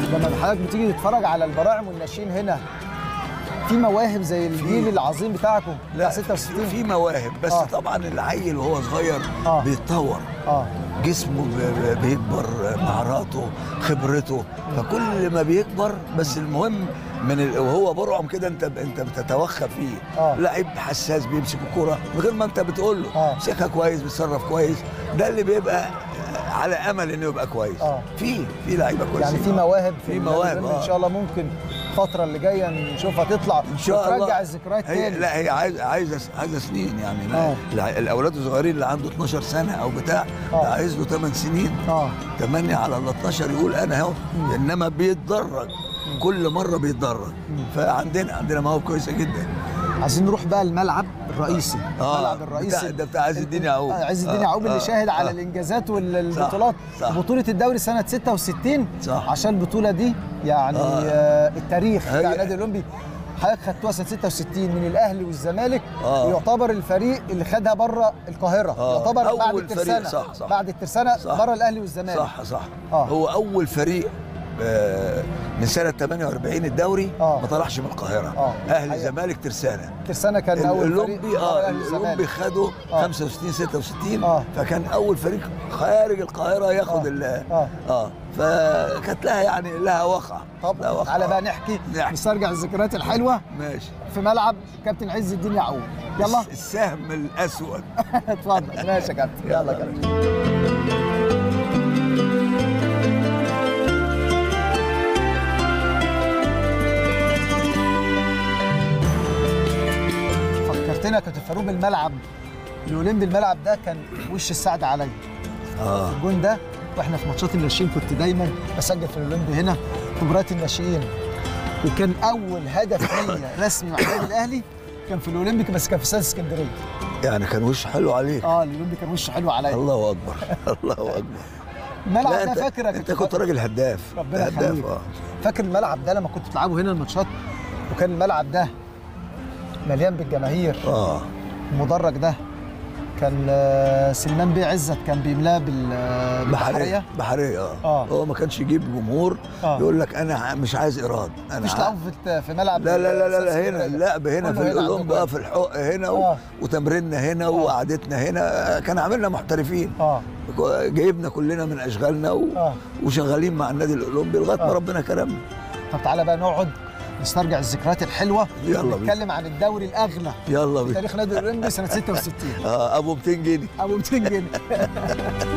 لما حضرتك بتيجي تتفرج على البراعم والناشئين هنا في مواهب زي الجيل العظيم بتاعكم بتاع 66 في مواهب بس آه. آه. طبعا العيل وهو صغير آه. آه. بيتطور اه جسمه ب- ب- بيكبر مهاراته خبرته فكل ما بيكبر بس المهم من ال... وهو برعم كده انت انت بتتوخى فيه آه. لعيب حساس بيمسك الكوره من غير ما انت بتقول له آه. امسكها كويس بيتصرف كويس ده اللي بيبقى على امل انه يبقى كويس آه. في في لعيبه كويسين يعني في مواهب في النادي مواهب الأولمبي ان آه. شاء الله ممكن الفتره اللي جايه نشوفها تطلع ان شاء الله وترجع الذكريات هي تاني لا هي عايزه عايزه عايزه سنين يعني لا آه. لا الاولاد الصغيرين اللي عنده 12 سنه او بتاع آه. ده عايز له 8 سنين اه 8 على ال 12 يقول انا اهو انما بيتدرج كل مره بيتدرج فعندنا عندنا مواهب كويسه جدا عايزين نروح بقى الملعب الرئيسي آه، الملعب الرئيسي بتاع- ده بتاع عز الدين يعقوب. آه، عز الدين آه، يعقوب اللي آه، شاهد على آه. الانجازات والبطولات صح. بطوله الدوري سنه 66 صح. عشان البطوله دي يعني آه. آه. التاريخ هي- بتاع النادي الاولمبي حضرتك خدتوها سنه 66 من الاهلي والزمالك آه. ويعتبر الفريق اللي خدها بره القاهره آه. يعتبر بعد أول فريق، الترسانه صح، صح. بعد الترسانه صح. بره الاهلي والزمالك صح صح آه. هو اول فريق آه، من سنه 48 الدوري آه. ما طلعش من القاهره آه. اهلي حقيقة. الزمالك ترسانه الترسانه كان اول فريق الاولمبي بره اه الأهلي والزمالك. الاولمبي خدوا آه. 65 66 آه. فكان اول فريق خارج القاهره ياخد آه. ال آه. اه فكانت لها يعني لها وقع لها طب وقع. تعالى بقى نحكي نحكي. نسترجع الذكريات الحلوه ماشي في ملعب كابتن عز الدين يعقوب يلا السهم الاسود اتفضل ماشي يا كابتن يلا يا كابتن فكرتنا يا كابتن فاروق الملعب الاولمبي الملعب ده كان وش السعد عليا اه الجون ده واحنا في ماتشات الناشئين كنت دايما بسجل في الاولمبي هنا في مباريات الناشئين وكان اول هدف ليا رسمي مع النادي الاهلي كان في الاولمبيك بس كان في استاد اسكندريه يعني كان وش حلو عليك اه الاولمبي كان وشه حلو عليا الله اكبر الله اكبر الملعب لا ده انت فاكر يا انت كابتن كنت راجل هداف ربنا هداف يخليك اه فاكر الملعب ده لما كنت بتلعبوا هنا الماتشات وكان الملعب ده مليان بالجماهير اه المدرج ده كان آه، سلمان بيه عزت كان بيملاه بال- آه، بالبحريه بحريه اه آه. هو ما كانش يجيب جمهور آه. يقول لك انا مش عايز ايراد انا مفيش ع- لعبوا في الت- في ملعب لا لا لا لا, لا أساس هنا كده. اللعب هنا كله في عندكم الاولمبي هنا. في الحق هنا و... آه. وتمريننا هنا وقعدتنا هنا كان عاملنا محترفين اه جايبنا كلنا من اشغالنا و... آه. وشغالين مع النادي الاولمبي لغايه ما آه. ربنا كرمنا طب تعالى بقى نقعد نسترجع الذكريات الحلوه يلا بينا. نتكلم عن الدوري الاغلى يلا في بينا تاريخ نادي الاولمبي سنه 66 آه ابو 200 جنيه ابو 200 جنيه